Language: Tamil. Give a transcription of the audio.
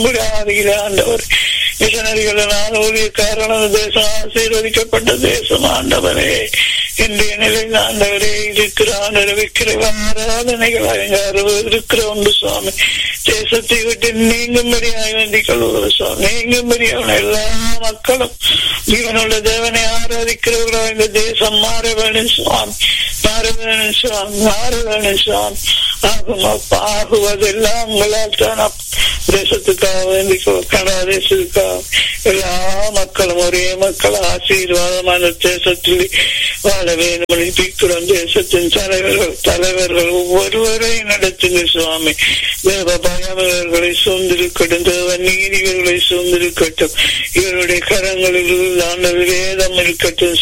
ஆதியிலே ஆண்டவர் மிஷனரிகளினால் ஊழியக்காரனது தேசம் ஆசீர்வதிக்கப்பட்ட தேசம் ஆண்டவரே இன்றைய நிலையில் ஆண்டவரே இருக்கிற ஆண்டவர் விக்கிர ஆராதனைகள் அலங்காரம் இருக்கிற ஒன்று சுவாமி தேசத்தை விட்டு நீங்கும்படியாக வேண்டிக் கொள்வது சுவாமி நீங்கும்படியான எல்லா மக்களும் ஜீவனுள்ள தேவனை ஆராதிக்கிறவர்களோ இந்த தேசம் மாற வேணும் சுவாமி மாற வேணும் சுவாமி மாற வேணும் சுவாமி ஆகும் அப்பா ஆகுவதெல்லாம் உங்களால் தான் அப்பா. தேசத்துக்காக வேண்டி கனடா தேசத்துக்காக எல்லா மக்களும் ஒரே மக்கள் ஆசீர்வாதமான தேசத்தில் வாழ வேண்டும் பிக்கிறோம் தேசத்தின் தலைவர்கள் தலைவர்கள் ஒவ்வொருவரையும் நடத்துங்க சுவாமி தேவ பயம் இவர்களை சூழ்ந்திருக்கட்டும் தேவ நீதி இவர்களை சூழ்ந்திருக்கட்டும் இவருடைய கரங்களில் ஆண்டவர் வேதம் இருக்கட்டும்